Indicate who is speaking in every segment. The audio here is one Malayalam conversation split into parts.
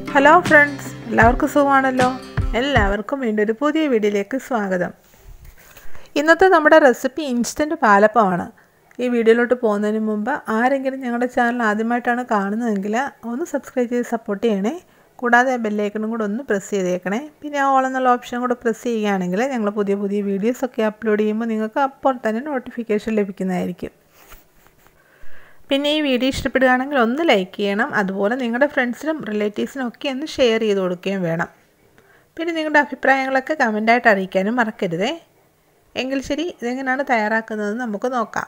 Speaker 1: ഹലോ ഫ്രണ്ട്സ് എല്ലാവർക്കും സുഖമാണല്ലോ എല്ലാവർക്കും വീണ്ടും ഒരു പുതിയ വീഡിയോയിലേക്ക് സ്വാഗതം ഇന്നത്തെ നമ്മുടെ റെസിപ്പി ഇൻസ്റ്റൻറ്റ് പാലപ്പമാണ് ഈ വീഡിയോയിലോട്ട് പോകുന്നതിന് മുമ്പ് ആരെങ്കിലും ഞങ്ങളുടെ ചാനൽ ആദ്യമായിട്ടാണ് കാണുന്നതെങ്കിൽ ഒന്ന് സബ്സ്ക്രൈബ് ചെയ്ത് സപ്പോർട്ട് ചെയ്യണേ കൂടാതെ ബെല്ലൈക്കണും കൂടെ ഒന്ന് പ്രസ് ചെയ്തേക്കണേ പിന്നെ ആ ഓൾ എന്നുള്ള ഓപ്ഷൻ കൂടെ പ്രസ് ചെയ്യുകയാണെങ്കിൽ ഞങ്ങൾ പുതിയ പുതിയ വീഡിയോസൊക്കെ അപ്ലോഡ് ചെയ്യുമ്പോൾ നിങ്ങൾക്ക് അപ്പോൾ തന്നെ നോട്ടിഫിക്കേഷൻ ലഭിക്കുന്നതായിരിക്കും പിന്നെ ഈ വീഡിയോ ഇഷ്ടപ്പെടുകയാണെങ്കിൽ ഒന്ന് ലൈക്ക് ചെയ്യണം അതുപോലെ നിങ്ങളുടെ ഫ്രണ്ട്സിനും റിലേറ്റീവ്സിനും ഒക്കെ ഒന്ന് ഷെയർ ചെയ്ത് കൊടുക്കുകയും വേണം പിന്നെ നിങ്ങളുടെ അഭിപ്രായങ്ങളൊക്കെ കമൻ്റായിട്ട് അറിയിക്കാനും മറക്കരുതേ എങ്കിൽ ശരി ഇതെങ്ങനെയാണ് തയ്യാറാക്കുന്നതെന്ന് നമുക്ക് നോക്കാം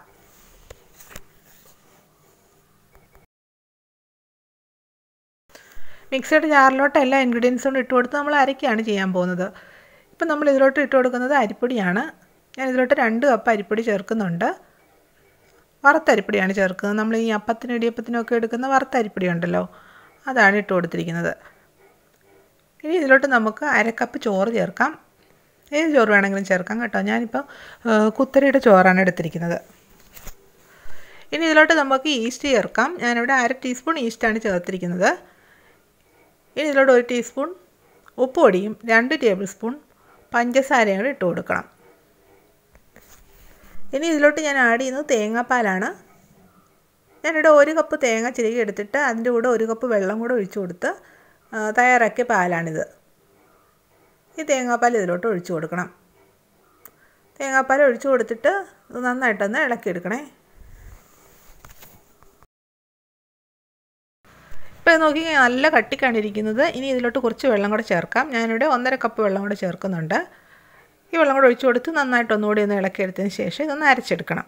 Speaker 1: മിക്സഡ് ജാറിലോട്ട് എല്ലാ ഇൻഗ്രീഡിയൻസും ഇട്ട് കൊടുത്ത് നമ്മൾ അരയ്ക്കുകയാണ് ചെയ്യാൻ പോകുന്നത് ഇപ്പം നമ്മൾ ഇതിലോട്ട് ഇട്ട് കൊടുക്കുന്നത് അരിപ്പൊടിയാണ് ഞാൻ ഇതിലോട്ട് രണ്ട് കപ്പ് അരിപ്പൊടി ചേർക്കുന്നുണ്ട് വറുത്തരിപ്പൊടിയാണ് ചേർക്കുന്നത് നമ്മൾ ഈ അപ്പത്തിനും ഇടിയപ്പത്തിനും ഒക്കെ എടുക്കുന്ന വറുത്തരിപ്പൊടി ഉണ്ടല്ലോ അതാണ് ഇട്ട് കൊടുത്തിരിക്കുന്നത് ഇനി ഇതിലോട്ട് നമുക്ക് അരക്കപ്പ് ചോറ് ചേർക്കാം ഏത് ചോറ് വേണമെങ്കിലും ചേർക്കാം കേട്ടോ ഞാനിപ്പോൾ കുത്തരിയുടെ ചോറാണ് എടുത്തിരിക്കുന്നത് ഇനി ഇതിലോട്ട് നമുക്ക് ഈസ്റ്റ് ചേർക്കാം ഞാനിവിടെ അര ടീസ്പൂൺ ഈസ്റ്റാണ് ചേർത്തിരിക്കുന്നത് ഇനി ഇതിലോട്ട് ഒരു ടീസ്പൂൺ ഉപ്പ് പൊടിയും രണ്ട് ടേബിൾ സ്പൂൺ പഞ്ചസാരയും കൂടെ ഇട്ട് കൊടുക്കണം ഇനി ഇതിലോട്ട് ഞാൻ ആഡ് ചെയ്യുന്നത് തേങ്ങാപ്പാലാണ് ഞാനിവിടെ ഒരു കപ്പ് തേങ്ങ ചിരകി എടുത്തിട്ട് അതിൻ്റെ കൂടെ ഒരു കപ്പ് വെള്ളം കൂടെ ഒഴിച്ചു കൊടുത്ത് തയ്യാറാക്കിയ പാലാണിത് ഈ തേങ്ങാപ്പാൽ ഇതിലോട്ട് ഒഴിച്ചു കൊടുക്കണം തേങ്ങാപ്പാൽ ഒഴിച്ചു കൊടുത്തിട്ട് നന്നായിട്ടൊന്ന് ഇളക്കിയെടുക്കണേ ഇപ്പോൾ നോക്കി നല്ല കട്ടിക്കാണിരിക്കുന്നത് ഇനി ഇതിലോട്ട് കുറച്ച് വെള്ളം കൂടെ ചേർക്കാം ഞാനിവിടെ ഒന്നര കപ്പ് വെള്ളം കൂടെ ചേർക്കുന്നുണ്ട് ഈ വെള്ളം കൂടെ ഒഴിച്ചു കൊടുത്ത് നന്നായിട്ട് ഒന്നുകൂടി ഒന്ന് ഇളക്കിയെടുത്തതിന് ശേഷം ഇതൊന്ന് അരച്ചെടുക്കണം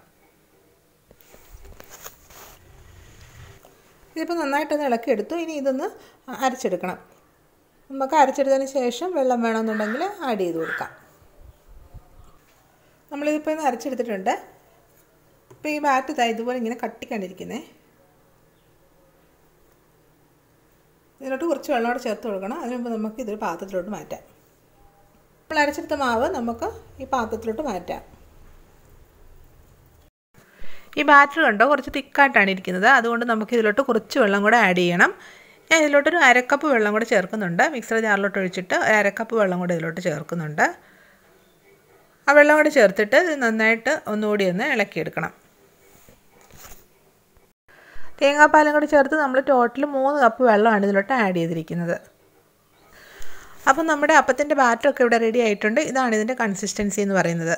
Speaker 1: ഇതിപ്പോൾ നന്നായിട്ടൊന്ന് ഇളക്കിയെടുത്തു ഇനി ഇതൊന്ന് അരച്ചെടുക്കണം നമുക്ക് അരച്ചെടുത്തതിന് ശേഷം വെള്ളം വേണമെന്നുണ്ടെങ്കിൽ ആഡ് ചെയ്ത് കൊടുക്കാം നമ്മളിതിപ്പോൾ ഇന്ന് അരച്ചെടുത്തിട്ടുണ്ട് ഇപ്പോൾ ഈ ബാറ്റ് ഇതാ ഇതുപോലെ ഇങ്ങനെ കട്ടിക്കണ്ടിരിക്കുന്നേ ഇതിലോട്ട് കുറച്ച് വെള്ളം കൂടെ ചേർത്ത് കൊടുക്കണം അതിന് മുമ്പ് നമുക്ക് ഇതൊരു പാത്രത്തിലോട്ട് മാറ്റാം നമ്മൾ അരച്ചെടുത്ത മാവ് നമുക്ക് ഈ പാത്രത്തിലോട്ട് മാറ്റാം ഈ ബാറ്റർ കണ്ടോ കുറച്ച് തിക്കായിട്ടാണ് ഇരിക്കുന്നത് അതുകൊണ്ട് നമുക്ക് ഇതിലോട്ട് കുറച്ച് വെള്ളം കൂടെ ആഡ് ചെയ്യണം ഞാൻ ഇതിലോട്ടൊരു അരക്കപ്പ് വെള്ളം കൂടെ ചേർക്കുന്നുണ്ട് മിക്സർ ജാറിലോട്ട് ഒഴിച്ചിട്ട് ഒരു അരക്കപ്പ് വെള്ളം കൂടെ ഇതിലോട്ട് ചേർക്കുന്നുണ്ട് ആ വെള്ളം കൂടെ ചേർത്തിട്ട് ഇത് നന്നായിട്ട് ഒന്നുകൂടി ഒന്ന് ഇളക്കിയെടുക്കണം തേങ്ങാപ്പാലും കൂടി ചേർത്ത് നമ്മൾ ടോട്ടൽ മൂന്ന് കപ്പ് വെള്ളമാണ് ഇതിലോട്ട് ആഡ് ചെയ്തിരിക്കുന്നത് അപ്പം നമ്മുടെ അപ്പത്തിൻ്റെ ബാറ്ററൊക്കെ ഇവിടെ റെഡി ആയിട്ടുണ്ട് ഇതാണ് ഇതിൻ്റെ കൺസിസ്റ്റൻസി എന്ന് പറയുന്നത്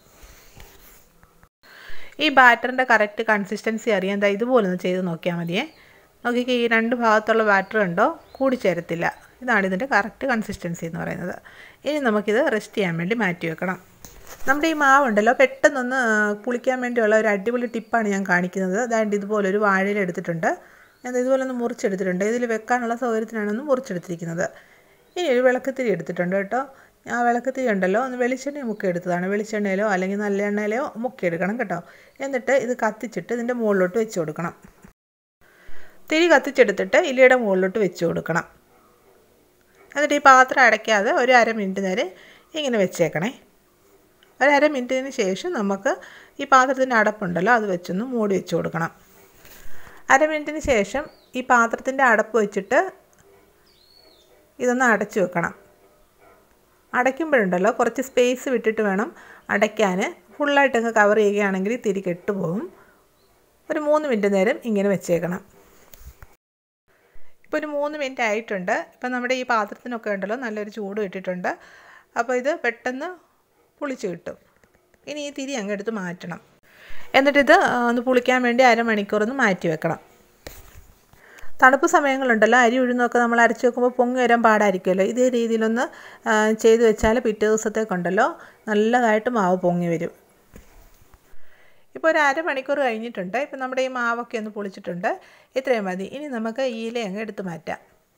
Speaker 1: ഈ ബാറ്ററിൻ്റെ കറക്റ്റ് കൺസിസ്റ്റൻസി അറിയാൻ എന്താ ഇതുപോലെ ഒന്ന് ചെയ്ത് നോക്കിയാൽ മതിയേ നോക്കിക്കേ ഈ രണ്ട് ഭാഗത്തുള്ള ബാറ്റർ ഉണ്ടോ കൂടിച്ചേരത്തില്ല ഇതാണ് ഇതിൻ്റെ കറക്റ്റ് കൺസിസ്റ്റൻസി എന്ന് പറയുന്നത് ഇനി നമുക്കിത് റെസ്റ്റ് ചെയ്യാൻ വേണ്ടി മാറ്റി വെക്കണം നമ്മുടെ ഈ മാവുണ്ടല്ലോ പെട്ടെന്നൊന്ന് പുളിക്കാൻ വേണ്ടിയുള്ള ഒരു അടിപൊളി ടിപ്പാണ് ഞാൻ കാണിക്കുന്നത് അതായത് ഇതുപോലെ ഒരു വാഴയിൽ എടുത്തിട്ടുണ്ട് ഞാൻ ഇതുപോലെ ഒന്ന് മുറിച്ചെടുത്തിട്ടുണ്ട് ഇതിൽ വെക്കാനുള്ള സൗകര്യത്തിനാണ് ഒന്ന് മുറിച്ചെടുത്തിരിക്കുന്നത് ഇനി ഒരു വിളക്കത്തിരി എടുത്തിട്ടുണ്ട് കേട്ടോ ആ വിളക്കത്തിരി ഉണ്ടല്ലോ ഒന്ന് വെളിച്ചെണ്ണ മുക്കി എടുത്തതാണ് വെളിച്ചെണ്ണയിലോ അല്ലെങ്കിൽ നല്ല എണ്ണയിലോ മുക്കിയെടുക്കണം കേട്ടോ എന്നിട്ട് ഇത് കത്തിച്ചിട്ട് ഇതിൻ്റെ മുകളിലോട്ട് വെച്ച് കൊടുക്കണം തിരി കത്തിച്ചെടുത്തിട്ട് ഇലയുടെ മുകളിലോട്ട് വെച്ച് കൊടുക്കണം എന്നിട്ട് ഈ പാത്രം അടയ്ക്കാതെ ഒരു അര മിനിറ്റ് നേരം ഇങ്ങനെ വെച്ചേക്കണേ ഒരു അര മിനിറ്റിന് ശേഷം നമുക്ക് ഈ പാത്രത്തിൻ്റെ അടപ്പുണ്ടല്ലോ അത് വെച്ചൊന്ന് മൂടി വെച്ച് കൊടുക്കണം അര മിനിറ്റിന് ശേഷം ഈ പാത്രത്തിൻ്റെ അടപ്പ് വെച്ചിട്ട് ഇതൊന്ന് അടച്ചു വെക്കണം അടയ്ക്കുമ്പോഴുണ്ടല്ലോ കുറച്ച് സ്പേസ് വിട്ടിട്ട് വേണം അടയ്ക്കാൻ ഫുള്ളായിട്ടങ്ങ് കവർ ചെയ്യുകയാണെങ്കിൽ തിരി കെട്ടുപോകും ഒരു മൂന്ന് മിനിറ്റ് നേരം ഇങ്ങനെ വെച്ചേക്കണം ഇപ്പോൾ ഒരു മൂന്ന് മിനിറ്റ് ആയിട്ടുണ്ട് ഇപ്പം നമ്മുടെ ഈ പാത്രത്തിനൊക്കെ ഉണ്ടല്ലോ നല്ലൊരു ചൂട് ഇട്ടിട്ടുണ്ട് അപ്പോൾ ഇത് പെട്ടെന്ന് പുളിച്ച് കിട്ടും ഇനി ഈ തിരി അങ്ങ് എടുത്ത് മാറ്റണം എന്നിട്ടിത് ഒന്ന് പുളിക്കാൻ വേണ്ടി അരമണിക്കൂർ ഒന്ന് മാറ്റി വെക്കണം തണുപ്പ് സമയങ്ങളുണ്ടല്ലോ അരി ഉഴുന്നൊക്കെ നമ്മൾ അരച്ച് വെക്കുമ്പോൾ പൊങ്ങി വരാൻ പാടായിരിക്കുമല്ലോ ഇതേ രീതിയിലൊന്ന് ചെയ്ത് വെച്ചാൽ പിറ്റേ ദിവസത്തേക്കുണ്ടല്ലോ നല്ലതായിട്ട് മാവ് പൊങ്ങി വരും ഇപ്പോൾ ഒരു അരമണിക്കൂർ കഴിഞ്ഞിട്ടുണ്ട് ഇപ്പം നമ്മുടെ ഈ മാവൊക്കെ ഒന്ന് പൊളിച്ചിട്ടുണ്ട് ഇത്രയും മതി ഇനി നമുക്ക് ഈ ഇല അങ്ങ് എടുത്ത് മാറ്റാം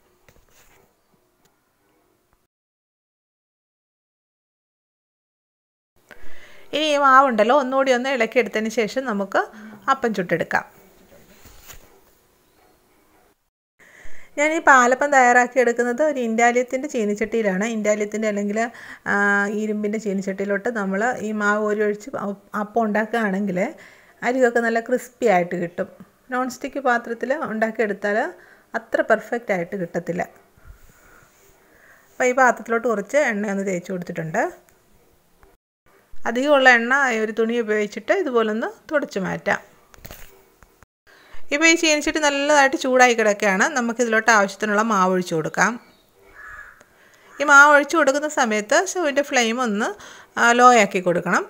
Speaker 1: ഇനി ഈ മാവുണ്ടല്ലോ ഒന്നുകൂടി ഒന്ന് ഇളക്കിയെടുത്തതിന് ശേഷം നമുക്ക് അപ്പം ചുട്ടെടുക്കാം ഞാൻ ഈ പാലപ്പം തയ്യാറാക്കി എടുക്കുന്നത് ഒരു ഇൻഡാലിയത്തിൻ്റെ ചീനിച്ചട്ടിയിലാണ് ഇൻഡാലിയത്തിൻ്റെ അല്ലെങ്കിൽ ഇരുമ്പിൻ്റെ ചീനിച്ചട്ടിയിലോട്ട് നമ്മൾ ഈ മാവ് ഒരൊഴിച്ച് അപ്പം ഉണ്ടാക്കുകയാണെങ്കിൽ അരികൊക്കെ നല്ല ക്രിസ്പി ആയിട്ട് കിട്ടും നോൺ സ്റ്റിക്ക് പാത്രത്തിൽ ഉണ്ടാക്കിയെടുത്താൽ അത്ര പെർഫെക്റ്റ് ആയിട്ട് കിട്ടത്തില്ല അപ്പോൾ ഈ പാത്രത്തിലോട്ട് കുറച്ച് എണ്ണ ഒന്ന് തേച്ച് കൊടുത്തിട്ടുണ്ട് അധികമുള്ള എണ്ണ ഒരു തുണി ഉപയോഗിച്ചിട്ട് ഇതുപോലൊന്ന് തുടച്ച് മാറ്റാം ഇപ്പോൾ ഈ ചീനിച്ചിട്ട് നല്ലതായിട്ട് ചൂടായി കിടക്കുകയാണ് നമുക്കിതിലോട്ട് ആവശ്യത്തിനുള്ള മാവ് ഒഴിച്ച് കൊടുക്കാം ഈ മാവ് ഒഴിച്ച് കൊടുക്കുന്ന സമയത്ത് സ്റ്റൗവിൻ്റെ ഫ്ലെയിം ഒന്ന് ലോ ആക്കി കൊടുക്കണം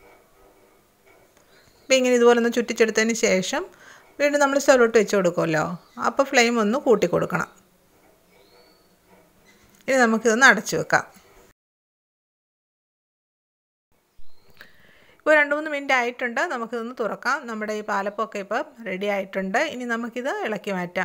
Speaker 1: അപ്പോൾ ഇങ്ങനെ ഇതുപോലെ ഒന്ന് ചുറ്റിച്ചെടുത്തതിന് ശേഷം വീണ്ടും നമ്മൾ സ്റ്റൗവിലോട്ട് വെച്ച് കൊടുക്കുമല്ലോ അപ്പോൾ ഫ്ലെയിം ഒന്ന് കൂട്ടി കൊടുക്കണം ഇനി നമുക്കിതൊന്ന് അടച്ചു വെക്കാം ഇപ്പോൾ രണ്ട് മൂന്ന് മിനിറ്റ് ആയിട്ടുണ്ട് നമുക്കിതൊന്ന് തുറക്കാം നമ്മുടെ ഈ പാലപ്പമൊക്കെ ഇപ്പോൾ റെഡി ആയിട്ടുണ്ട് ഇനി നമുക്കിത് ഇളക്കി മാറ്റാം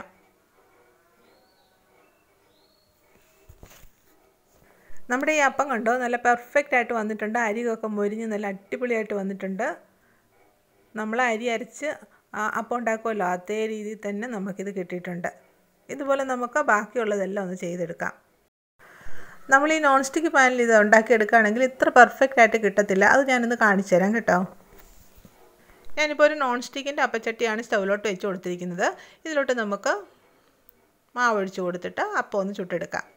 Speaker 1: നമ്മുടെ ഈ അപ്പം കണ്ടോ നല്ല പെർഫെക്റ്റ് ആയിട്ട് വന്നിട്ടുണ്ട് അരിയൊക്കെ മൊരിഞ്ഞ് നല്ല അടിപൊളിയായിട്ട് വന്നിട്ടുണ്ട് നമ്മൾ അരി അരച്ച് അപ്പം ഉണ്ടാക്കുമല്ലോ അതേ രീതിയിൽ തന്നെ നമുക്കിത് കിട്ടിയിട്ടുണ്ട് ഇതുപോലെ നമുക്ക് ബാക്കിയുള്ളതെല്ലാം ഒന്ന് ചെയ്തെടുക്കാം നമ്മൾ ഈ നോൺ സ്റ്റിക്ക് പാനിൽ ഇത് ഉണ്ടാക്കിയെടുക്കുകയാണെങ്കിൽ ഇത്ര പെർഫെക്റ്റ് ആയിട്ട് കിട്ടത്തില്ല അത് ഞാനൊന്ന് കാണിച്ചു തരാം കേട്ടോ ഞാനിപ്പോൾ ഒരു നോൺ സ്റ്റിക്കിൻ്റെ അപ്പച്ചട്ടിയാണ് സ്റ്റൗവിലോട്ട് വെച്ച് കൊടുത്തിരിക്കുന്നത് ഇതിലോട്ട് നമുക്ക് മാവ് ഒഴിച്ച് കൊടുത്തിട്ട് അപ്പം ഒന്ന് ചുട്ടെടുക്കാം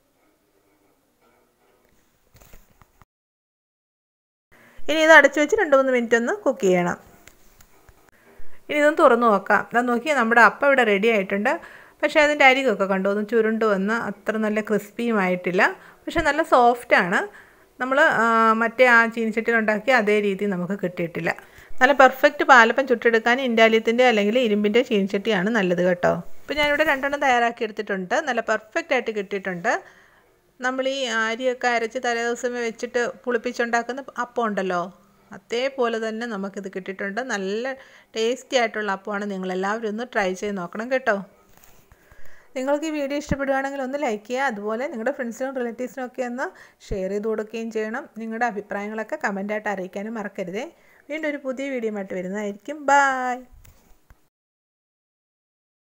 Speaker 1: ഇനി ഇത് അടച്ചു വെച്ച് രണ്ട് മൂന്ന് മിനിറ്റ് ഒന്ന് കുക്ക് ചെയ്യണം ഇനി ഇതൊന്ന് തുറന്നു നോക്കാം ഇതാ നോക്കിയാൽ നമ്മുടെ അപ്പം ഇവിടെ റെഡി ആയിട്ടുണ്ട് പക്ഷേ അതിൻ്റെ അരികൊക്കെ കണ്ടു ഒന്ന് ചുരുണ്ട് വന്ന് അത്ര നല്ല ക്രിസ്പിയും ആയിട്ടില്ല പക്ഷേ നല്ല സോഫ്റ്റാണ് നമ്മൾ മറ്റേ ആ ചീനിച്ചട്ടിയിൽ ഉണ്ടാക്കിയ അതേ രീതി നമുക്ക് കിട്ടിയിട്ടില്ല നല്ല പെർഫെക്റ്റ് പാലപ്പം ചുട്ടെടുക്കാൻ ഇൻഡാലിയത്തിൻ്റെ അല്ലെങ്കിൽ ഇരുമ്പിൻ്റെ ചീനിച്ചട്ടിയാണ് നല്ലത് കേട്ടോ ഇപ്പോൾ ഞാനിവിടെ രണ്ടെണ്ണം തയ്യാറാക്കി എടുത്തിട്ടുണ്ട് നല്ല പെർഫെക്റ്റ് ആയിട്ട് കിട്ടിയിട്ടുണ്ട് നമ്മൾ ഈ അരിയൊക്കെ അരച്ച് തലേദിവസമേ വെച്ചിട്ട് പുളിപ്പിച്ചുണ്ടാക്കുന്ന അപ്പം ഉണ്ടല്ലോ അതേപോലെ തന്നെ നമുക്കിത് കിട്ടിയിട്ടുണ്ട് നല്ല ടേസ്റ്റി ആയിട്ടുള്ള അപ്പമാണ് നിങ്ങളെല്ലാവരും ഒന്ന് ട്രൈ ചെയ്ത് നോക്കണം കേട്ടോ നിങ്ങൾക്ക് ഈ വീഡിയോ ഇഷ്ടപ്പെടുകയാണെങ്കിൽ ഒന്ന് ലൈക്ക് ചെയ്യുക അതുപോലെ നിങ്ങളുടെ ഫ്രണ്ട്സിനും റിലേറ്റീവ്സിനും ഒക്കെ ഒന്ന് ഷെയർ ചെയ്ത് കൊടുക്കുകയും ചെയ്യണം നിങ്ങളുടെ അഭിപ്രായങ്ങളൊക്കെ കമൻറ്റായിട്ട് അറിയിക്കാനും മറക്കരുതേ വീണ്ടും ഒരു പുതിയ വീഡിയോ ആയിട്ട് വരുന്നതായിരിക്കും ബായ്